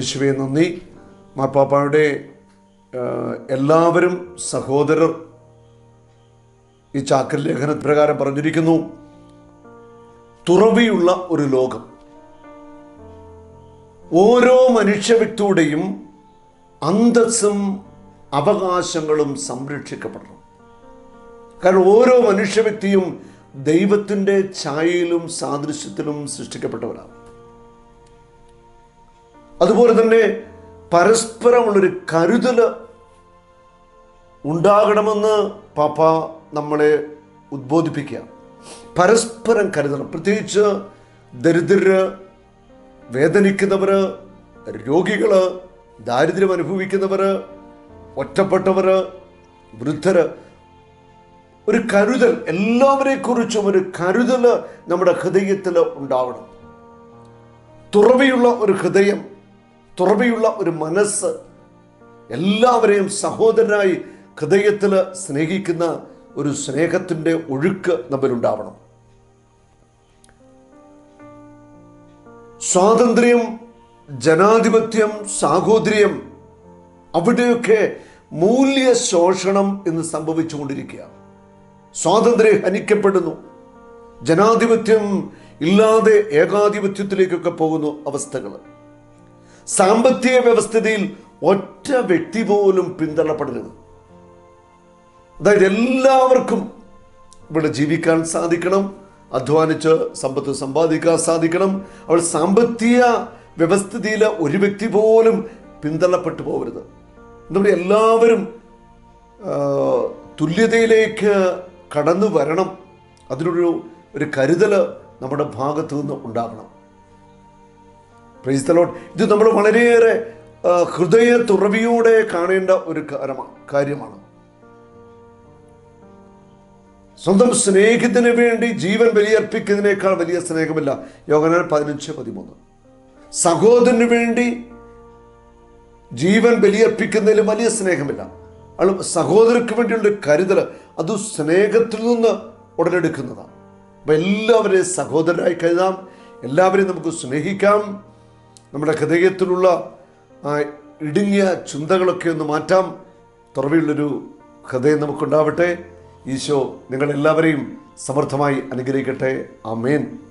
യേശുവെ നന്ദി മാർപ്പാപ്പായുടെ ആ, എല്ലാവരും സഹോദരർ ഈ ചാക്കൽ ലേഖന പ്രകാരം പറഞ്ഞിരിക്കുന്നു തുറവിയുള്ള ഒരു ലോകം ഓരോ മനുഷ്യ വ്യക്തിയുടെയും അന്തസ്സും അവകാശങ്ങളും സംരക്ഷിക്കപ്പെടണം കാരണം ഓരോ മനുഷ്യ വ്യക്തിയും ദൈവത്തിൻ്റെ ഛായയിലും സാദൃശ്യത്തിലും സൃഷ്ടിക്കപ്പെട്ടവരാണ് അതുപോലെ തന്നെ പരസ്പരമുള്ളൊരു കരുതൽ ഉണ്ടാകണമെന്ന് പാപ്പ നമ്മളെ ഉദ്ബോധിപ്പിക്കുക പരസ്പരം കരുതണം പ്രത്യേകിച്ച് ദരിദ്രര് വേദനിക്കുന്നവർ രോഗികൾ ദാരിദ്ര്യം അനുഭവിക്കുന്നവർ ഒറ്റപ്പെട്ടവർ വൃദ്ധര് ഒരു കരുതൽ എല്ലാവരെ കുറിച്ചും ഒരു കരുതൽ നമ്മുടെ ഹൃദയത്തിൽ ഉണ്ടാവണം തുറവിയുള്ള ഒരു ഹൃദയം തുറവിയുള്ള ഒരു മനസ്സ് എല്ലാവരെയും സഹോദരനായി ഹൃദയത്തിൽ സ്നേഹിക്കുന്ന ഒരു സ്നേഹത്തിൻ്റെ ഒഴുക്ക് നമ്മിലുണ്ടാവണം സ്വാതന്ത്ര്യം ജനാധിപത്യം സാഹോദര്യം അവിടെയൊക്കെ മൂല്യ ശോഷണം എന്ന് സംഭവിച്ചുകൊണ്ടിരിക്കുകയാണ് സ്വാതന്ത്ര്യം ഹനിക്കപ്പെടുന്നു ജനാധിപത്യം ഇല്ലാതെ ഏകാധിപത്യത്തിലേക്കൊക്കെ പോകുന്നു അവസ്ഥകൾ സാമ്പത്തിക വ്യവസ്ഥിതിയിൽ ഒറ്റ വ്യക്തി പോലും പിന്തള്ളപ്പെടരുത് അതായത് എല്ലാവർക്കും ഇവിടെ ജീവിക്കാൻ സാധിക്കണം അധ്വാനിച്ച് സമ്പത്ത് സമ്പാദിക്കാൻ സാധിക്കണം അവൾ സാമ്പത്തിക വ്യവസ്ഥിതിയിൽ ഒരു വ്യക്തി പോലും പിന്തള്ളപ്പെട്ടു പോകരുത് നമ്മുടെ എല്ലാവരും ആ, തുല്യതയിലേക്ക് കടന്നു വരണം അതിനൊരു ഒരു കരുതൽ നമ്മുടെ ഭാഗത്തു നിന്ന് ഉണ്ടാകണം പ്രൈസ് ദ ലോർഡ് ഇത് നമ്മൾ വളരെയേറെ ആ, ഹൃദയ തുറവിയോടെ കാണേണ്ട ഒരു കാര്യമാണ് കാര്യമാണ് സ്വന്തം സ്നേഹത്തിന് വേണ്ടി ജീവൻ ബലിയർപ്പിക്കുന്നതിനേക്കാൾ വലിയ സ്നേഹമില്ല യോഗനാൽ പതിനഞ്ച് പതിമൂന്ന് സഹോദരന് വേണ്ടി ജീവൻ ബലിയർപ്പിക്കുന്നതിലും വലിയ സ്നേഹമില്ല അത് സഹോദരർക്ക് വേണ്ടിയുള്ള ഒരു കരുതൽ അത് സ്നേഹത്തിൽ നിന്ന് ഉടലെടുക്കുന്നതാണ് അപ്പം എല്ലാവരെയും സഹോദരരായി കരുതാം എല്ലാവരെയും നമുക്ക് സ്നേഹിക്കാം നമ്മുടെ ഹൃദയത്തിലുള്ള ആ ഇടുങ്ങിയ ചിന്തകളൊക്കെ ഒന്ന് മാറ്റാം തുറവിയുള്ളൊരു ഹൃദയം നമുക്കുണ്ടാവട്ടെ ഈശോ നിങ്ങളെല്ലാവരെയും സമർത്ഥമായി അനുഗ്രഹിക്കട്ടെ ആമേൻ